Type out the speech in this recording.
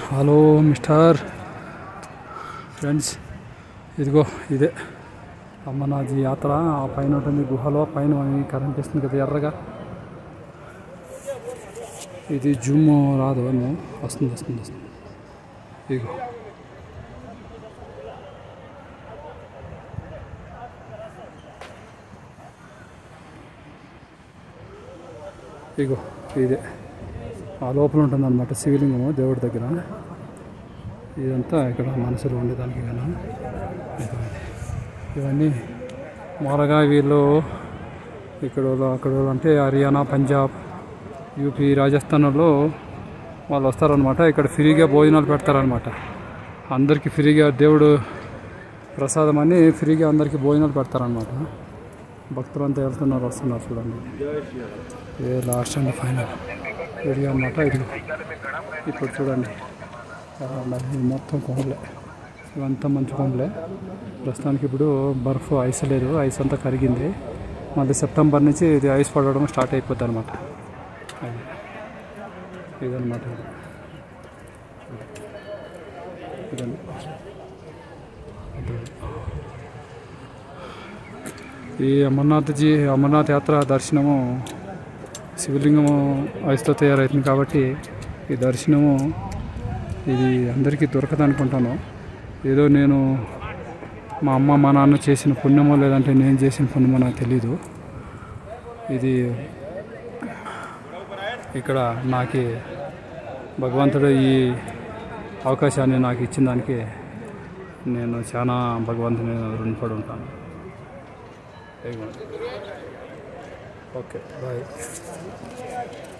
Hello mister friends ఇదిగో ఇదే అమ్మనాథ్ యాత్ర ఆ పైన ఉంటుంది గుహలో పైన మనకి కనిపిస్తుంది కదా ఎర్రగా ఇది జూమ్ రాదు ఏమో వస్తుంది వస్తుంది వస్తుంది ఇదిగో ఇగో ఇదే ఆ లోపల ఉంటుంది అనమాట శివలింగము దేవుడి దగ్గర ఇదంతా ఇక్కడ మనసులో ఉండేదానికి గాను ఇదిగో ఇది. ఇవన్నీ మామూలుగా వీళ్ళు ఇక్కడ వాళ్ళు, అక్కడ వాళ్ళు అంటే హర్యానా పంజాబ్ యూపీ రాజస్థాన్లో వాళ్ళు వస్తారనమాట ఇక్కడ ఫ్రీగా భోజనాలు పెడతారనమాట అందరికీ ఫ్రీగా దేవుడు ప్రసాదం అని ఫ్రీగా అందరికీ భోజనాలు పెడతారనమాట భక్తులంతా వెళ్తున్నారు వస్తున్నారు చూడండి ఇదే లాస్ట్ అండ్ ఫైనల్ వీడియో అనమాట ఇది ఇప్పుడు చూడండి ఆ, మరి ఇది మొత్తం కొండలే ఇవంతా మంచి కొండలే ప్రస్తుతానికి ఇప్పుడు బర్ఫ్ ఐస్ లేదు ఐస్ అంతా కరిగింది మళ్ళీ సెప్టెంబర్ నుంచి ఇది ఐస్ పడడం స్టార్ట్ అయిపోద్ది అనమాట ఇదనమాట ఇదండి ఈ అమర్నాథ్జీ అమర్నాథ్ యాత్ర దర్శనము శివలింగము ఐస్తో తయారవుతుంది కాబట్టి ఈ దర్శనము ఇది అందరికీ దొరకదు అనుకుంటాను ఏదో నేను మా అమ్మ మా నాన్న చేసిన పుణ్యమో లేదంటే నేను చేసిన పుణ్యమో నాకు తెలీదు ఇది ఇక్కడ నాకు భగవంతుడు ఈ అవకాశాన్ని నాకు ఇచ్చిన దానికి నేను చాలా భగవంతుని రుణపడి ఉంటాను ఇదిగోండి. Okay bye